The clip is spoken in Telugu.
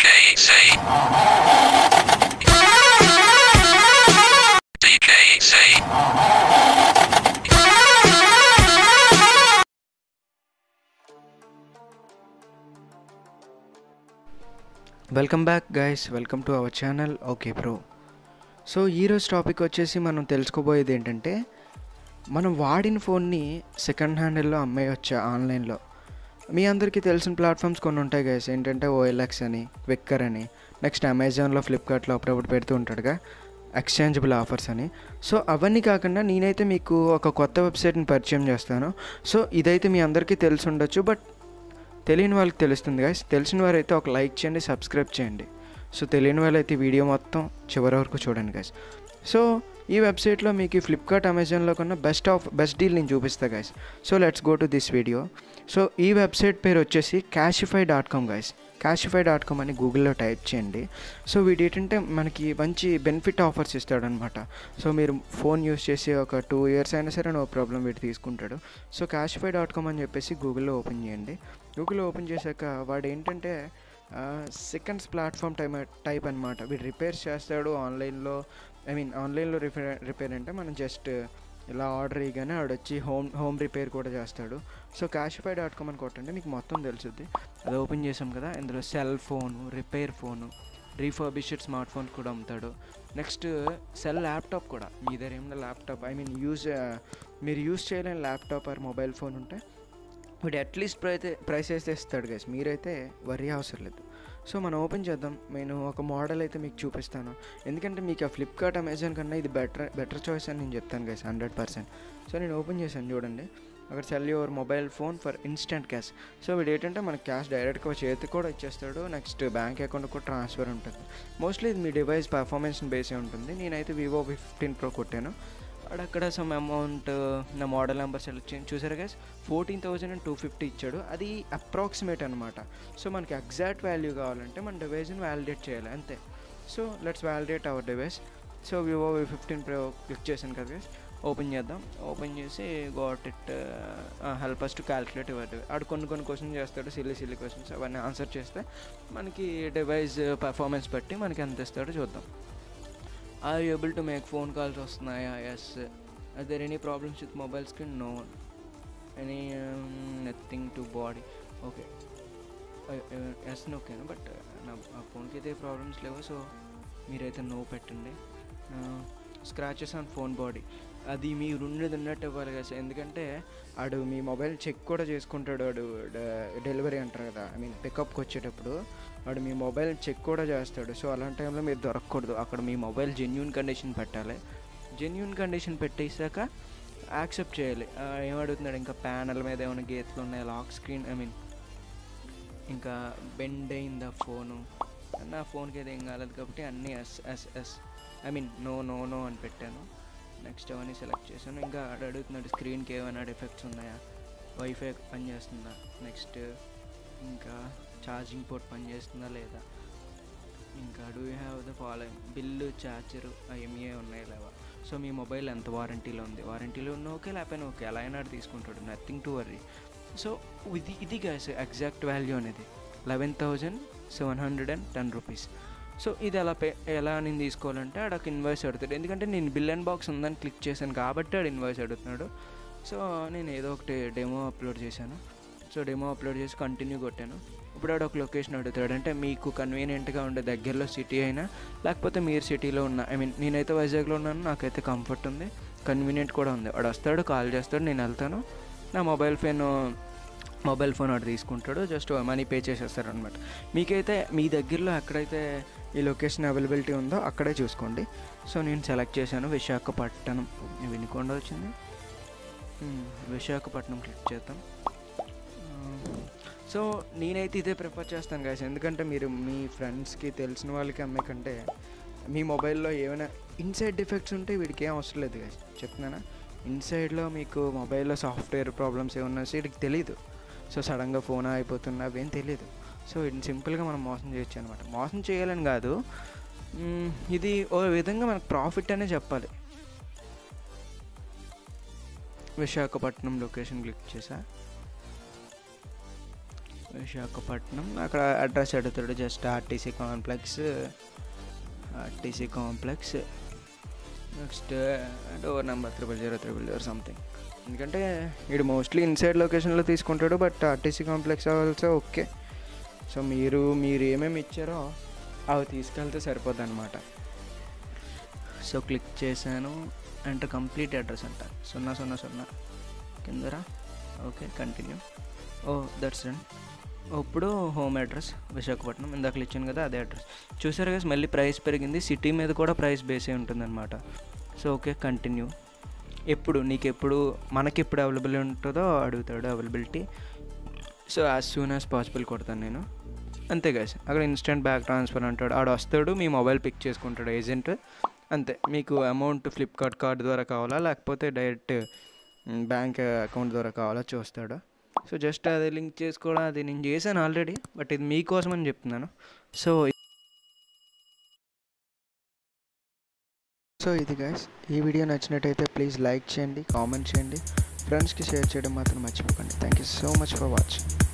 DKC. DKC. Welcome back guys welcome to our channel okay bro so ఈరోజు టాపిక్ వచ్చేసి మనం తెలుసుకోబోయేది ఏంటంటే మనం వాడిన ఫోన్ని సెకండ్ హ్యాండిల్లో అమ్మేయొచ్చా ఆన్లైన్లో మీ అందరికీ తెలిసిన ప్లాట్ఫామ్స్ కొన్ని ఉంటాయి గైస్ ఏంటంటే ఓఎల్ఎక్స్ అని క్విక్కర్ అని నెక్స్ట్ అమెజాన్లో ఫ్లిప్కార్ట్లో అప్పుడప్పుడు పెడుతూ ఉంటాడుగా ఎక్స్చేంజబుల్ ఆఫర్స్ అని సో అవన్నీ కాకుండా నేనైతే మీకు ఒక కొత్త వెబ్సైట్ని పరిచయం చేస్తాను సో ఇదైతే మీ అందరికీ తెలిసి ఉండొచ్చు బట్ తెలియని వాళ్ళకి తెలుస్తుంది గాయస్ తెలిసిన వారైతే ఒక లైక్ చేయండి సబ్స్క్రైబ్ చేయండి సో తెలియని వాళ్ళైతే ఈ వీడియో మొత్తం చివరి వరకు చూడండి గాయస్ సో ఈ వెబ్సైట్లో మీకు ఈ ఫ్లిప్కార్ట్ అమెజాన్లో కన్నా బెస్ట్ ఆఫ్ బెస్ట్ డీల్ నేను చూపిస్తా guys so let's go to this video so ఈ వెబ్సైట్ పేరు వచ్చేసి Cashify dot com guys Cashify dot com అని గూగుల్లో టైప్ చేయండి సో వీటి ఏంటంటే మనకి మంచి బెనిఫిట్ ఆఫర్స్ ఇస్తాడనమాట సో మీరు ఫోన్ యూస్ చేసి ఒక టూ ఇయర్స్ అయినా సరే నో ప్రాబ్లం వీటి తీసుకుంటాడు సో క్యాషిఫై డాట్ కామ్ అని చెప్పేసి గూగుల్లో ఓపెన్ చేయండి గూగుల్ ఓపెన్ చేశాక వాడు ఏంటంటే సెకండ్స్ ప్లాట్ఫామ్ టైప్ టైప్ అనమాట వీడు రిపేర్స్ చేస్తాడు ఆన్లైన్లో ఐ మీన్ ఆన్లైన్లో రిపేర్ రిపేర్ అంటే మనం జస్ట్ ఇలా ఆర్డర్ ఇవ్వగానే ఆడు వచ్చి హోమ్ హోమ్ రిపేర్ కూడా చేస్తాడు సో క్యాషిఫై డాట్ కామ్ అని కొట్టండి మీకు మొత్తం తెలుసుద్ది అది ఓపెన్ చేసాం కదా ఇందులో sell phone repair phone refurbished smart phone కూడా అమ్ముతాడు నెక్స్ట్ సెల్ ల్యాప్టాప్ కూడా మీ దగ్గర ఏమైనా ల్యాప్టాప్ ఐ మీన్ యూజ్ మీరు యూజ్ చేయలేని ల్యాప్టాప్ ఆర్ మొబైల్ ఫోన్ ఉంటే వీడు అట్లీస్ట్ ప్రైస్ ప్రైస్ అయితే ఇస్తాడు గైస్ మీరైతే వరి అవసరం లేదు సో మనం ఓపెన్ చేద్దాం నేను ఒక మోడల్ అయితే మీకు చూపిస్తాను ఎందుకంటే మీకు ఆ ఫ్లిప్కార్ట్ అమెజాన్ కన్నా ఇది బెటర్ బెటర్ చాయిస్ అని నేను చెప్తాను గైస్ హండ్రెడ్ పర్సెంట్ సో నేను ఓపెన్ చేశాను చూడండి అక్కడ sell your mobile phone for instant cash so వీడు ఏంటంటే మనకి క్యాష్ డైరెక్ట్గా చేతికి కూడా ఇచ్చేస్తాడు నెక్స్ట్ బ్యాంక్ అకౌంట్ కూడా ట్రాన్స్ఫర్ ఉంటుంది మోస్ట్లీ ఇది మీ డివైస్ పర్ఫార్మెన్స్ని బేసే ఉంటుంది నేనైతే వివో ఫిఫ్టీన్ ప్రో కొట్టాను అక్కడ సమ్ అమౌంట్ నా మోడల్ నెంబర్ సెలెక్ట్ చేయండి చూసారా guys fourteen thousand and two fifty ఇచ్చాడు అది అప్రాక్సిమేట్ అనమాట సో మనకి ఎగ్జాక్ట్ వాల్యూ కావాలంటే మన డివైస్ని వ్యాలిడేట్ చేయాలి అంతే so let's validate our device so Vivo V fifteen pro click చేశాను కదా గైస్ ఓపెన్ చేద్దాం ఓపెన్ చేసి got it help us to calculate ఇవ్వదు ఆడు కొన్ని కొన్ని క్వశ్చన్స్ చేస్తాడు సిల్లీ సిల్లీ క్వశ్చన్స్ అవన్నీ ఆన్సర్ చేస్తే మనకి డివైస్ పర్ఫార్మెన్స్ బట్టి మనకి ఎంత ఇస్తాడో చూద్దాం are able to make phone calls వస్తున్నాయా yes are there any problems with mobile screen no any nothing to body okay yes ఓకేను but నా ఆ ఫోన్కి అయితే ప్రాబ్లమ్స్ లేవు సో మీరైతే నో పెట్టండి స్క్రాచెస్ ఆన్ ఫోన్ బాడీ అది మీరు ఉన్నది ఉన్నట్టు ఇవ్వాలి కదా ఎందుకంటే ఆడు మీ మొబైల్ చెక్ కూడా చేసుకుంటాడు వాడు డెలివరీ అంటారు కదా ఐ మీన్ పికప్కి వచ్చేటప్పుడు వాడు మీ మొబైల్ చెక్ కూడా చేస్తాడు సో అలాంటి టైంలో మీరు దొరకకూడదు అక్కడ మీ మొబైల్ జెన్యున్ కండిషన్ పెట్టాలి జెన్యున్ కండిషన్ పెట్టేసాక యాక్సెప్ట్ చేయాలి ఆ, ఏమడుగుతున్నాడు ఇంకా ప్యానల్ మీద ఏమైనా గీతలు ఉన్నాయి లాక్ స్క్రీన్ ఐ మీన్ ఇంకా బెండ్ అయిందా ఫోను నా ఫోన్కి అయితే ఏం కాలేదు కాబట్టి అన్నీ yes yes yes I mean no no no అని పెట్టాను నెక్స్ట్ అవన్నీ సెలెక్ట్ చేశాను ఇంకా ఆడు అడుగుతున్నాడు స్క్రీన్కి ఏమైనా డిఫెక్ట్స్ ఉన్నాయా వైఫై పనిచేస్తుందా నెక్స్ట్ ఇంకా ఛార్జింగ్ పోర్ట్ పనిచేస్తుందా లేదా ఇంకా do you have the following bill charger ఎంఏ ఉన్నాయి లేవా సో మీ మొబైల్ ఎంత వారంటీలో ఉంది వారంటీలో ఉన్న ఓకే లేకపోయినా ఓకే ఎలా అయినా ఆడు తీసుకుంటాడు నథింగ్ టు వర్రీ సో ఇది ఇది గ్యాస్ ఎగ్జాక్ట్ వాల్యూ అనేది eleven thousand seven hundred and ten rupees so ఇది ఎలా పే ఎలా నేను తీసుకోవాలంటే ఆడొక ఇన్వాయిస్ అడుగుతాడు ఎందుకంటే నేను బిల్ అండ్ బాక్స్ ఉందని క్లిక్ చేశాను కాబట్టి ఆడు ఇన్వాయిస్ అడుగుతున్నాడు సో నేను ఏదో ఒకటి డెమో అప్లోడ్ చేశాను సో డెమో అప్లోడ్ చేసి కంటిన్యూ కొట్టాను ఇప్పుడు ఆడ ఒక లొకేషన్ అడుగుతాడు అంటే మీకు కన్వీనియంట్గా ఉండే దగ్గరలో సిటీ అయినా లేకపోతే మీరు సిటీలో ఉన్న ఐ మీన్ నేనైతే వైజాగ్లో ఉన్నాను నాకైతే కంఫర్ట్ ఉంది కన్వీనియంట్ కూడా ఉంది వాడు వస్తాడు కాల్ చేస్తాడు నేను వెళ్తాను నా మొబైల్ ఫోన్ మొబైల్ ఫోన్ వాడు తీసుకుంటాడు జస్ట్ మనీ పే చేసేస్తారు అనమాట మీకైతే మీ దగ్గరలో ఎక్కడైతే ఈ లొకేషన్ అవైలబిలిటీ ఉందో అక్కడే చూసుకోండి సో నేను సెలెక్ట్ చేశాను విశాఖపట్నం వినుకొండ వచ్చింది మ్మ్, విశాఖపట్నం క్లిక్ చేద్దాం సో నేనైతే ఇదే ప్రిఫర్ చేస్తాను గాయస్ ఎందుకంటే మీరు మీ ఫ్రెండ్స్కి తెలిసిన వాళ్ళకి అమ్మే కంటే మీ మొబైల్లో ఏమైనా ఇన్సైడ్ డిఫెక్ట్స్ ఉంటే వీడికి ఏం అవసరం లేదు గాయస్ చెప్తున్నానా ఇన్సైడ్లో మీకు మొబైల్లో సాఫ్ట్వేర్ ప్రాబ్లమ్స్ ఏమన్నా వస్తే వీడికి తెలియదు సో సడన్గా ఫోన్ అయిపోతున్నా అవేం తెలియదు సో ఇది సింపుల్గా మనం మోసం చేయొచ్చు అనమాట మోసం చేయాలని కాదు మ్మ్, ఇది ఓ విధంగా మనకు ప్రాఫిట్ అనే చెప్పాలి విశాఖపట్నం లొకేషన్ క్లిక్ చేసా విశాఖపట్నం అక్కడ అడ్రస్ అడుగుతాడు just RTC complex RTC complex next door number triple zero triple zero something ఎందుకంటే వీడు మోస్ట్లీ ఇన్సైడ్ లొకేషన్లో తీసుకుంటాడు but RTC complex also okay so మీరు మీరు ఏమేమి ఇచ్చారో అవి తీసుకెళ్తే సరిపోద్ది అనమాట సో క్లిక్ చేశాను ఎంటర్ కంప్లీట్ అడ్రస్ అంట సున్నా సున్నా సున్నా కిందరా okay continue oh that's done ఇప్పుడు హోమ్ అడ్రస్ విశాఖపట్నం ఇందాక ఇచ్చాను కదా అదే అడ్రస్ చూసారు కదా మళ్ళీ ప్రైస్ పెరిగింది సిటీ మీద కూడా ప్రైస్ బేసే ఉంటుందన్నమాట సో ఓకే కంటిన్యూ ఎప్పుడు నీకు ఎప్పుడు మనకి ఎప్పుడు అవైలబుల్ ఉంటుందో అడుగుతాడు availability so as soon as possible కొడతాను నేను అంతే గాయస్ అక్కడ ఇన్స్టెంట్ బ్యాక్ ట్రాన్స్ఫర్ అంటాడు ఆడ వస్తాడు మీ మొబైల్ పిక్ చేసుకుంటాడు ఏజెంట్ అంతే మీకు అమౌంట్ ఫ్లిప్కార్ట్ కార్డ్ ద్వారా కావాలా లేకపోతే డైరెక్ట్ బ్యాంక్ అకౌంట్ ద్వారా కావాలా చూస్తాడు సో జస్ట్ అది లింక్ చేసుకోవడం అది నేను చేశాను ఆల్రెడీ బట్ ఇది మీకోసం అని చెప్తున్నాను సో సో ఇది గైస్ ఈ వీడియో నచ్చినట్టయితే ప్లీజ్ లైక్ చేయండి కామెంట్ చేయండి ఫ్రెండ్స్కి షేర్ చేయడం మాత్రం మర్చిపోకండి thank you so much for watching